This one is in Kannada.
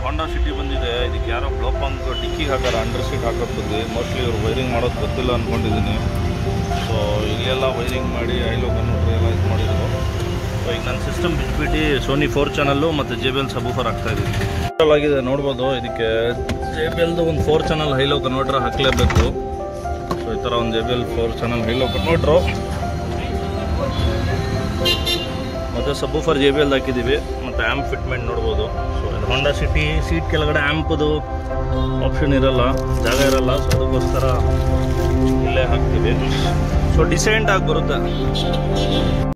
ಹೋಂಡಾ ಸಿಟಿ ಬಂದಿದೆ ಇದಕ್ಕೆ ಯಾರೋ ಬ್ಲೋಪ್ ಅಂತ ಡಿಕ್ಕಿಗೆ ಹಾಕಾರ ಅಂಡರ್ ಸೀಟ್ ಹಾಕೋದು ಬಂದು ಮೋಸ್ಟ್ಲಿ ಇವ್ರು ವೈರಿಂಗ್ ಮಾಡೋದು ಗೊತ್ತಿಲ್ಲ ಅಂದ್ಕೊಂಡಿದ್ದೀನಿ ಸೊ ಇಲ್ಲೆಲ್ಲ ವೈರಿಂಗ್ ಮಾಡಿ ಐಲೋ ಕನ್ವರ್ಟರ್ ಎಲ್ಲ ಇದು ಮಾಡಿದ್ರು ಸೊ ಈಗ ನನ್ನ ಸಿಸ್ಟಮ್ ಬಿಟ್ಬಿಟ್ಟು ಸೋನಿ ಫೋರ್ ಚಾನಲ್ಲು ಮತ್ತು ಜೆ ಬಿ ಎಲ್ ಸಬೂಫರ್ ಹಾಕ್ತಾ ಇದ್ದೀನಿ ಆಗಿದೆ ನೋಡ್ಬೋದು ಇದಕ್ಕೆ ಜೆ ಬಿ ಎಲ್ದು ಒಂದು ಫೋರ್ ಚಾನಲ್ ಹೈಲೋ ಕನ್ವರ್ಟರ್ ಹಾಕಲೇಬೇಕು ಸೊ ಈ ಥರ ಒಂದು J B L four channel high low converter ಮತ್ತು ಸಬ್ಬೂಫರ್ ಜೆ ಬಿ ಎಲ್ ಹಾಕಿದ್ದೀವಿ ಮತ್ತು ಆ್ಯಂಪ್ ಫಿಟ್ಮೆಂಟ್ ನೋಡ್ಬೋದು ಸೊ ಇದು ಹೋಂಡಾ ಸಿಟಿ ಸೀಟ್ ಕೆಳಗಡೆ ಆ್ಯಂಪದು ಆಪ್ಷನ್ ಇರಲ್ಲ ಜಾಗ ಇರಲ್ಲ ಸೊ ಅದಕ್ಕೋಸ್ಕರ ಇಲ್ಲೇ ಹಾಕ್ತೀವಿ ಸೊ ಡಿಸೆಂಟ್ ಆಗಿ ಬರುತ್ತೆ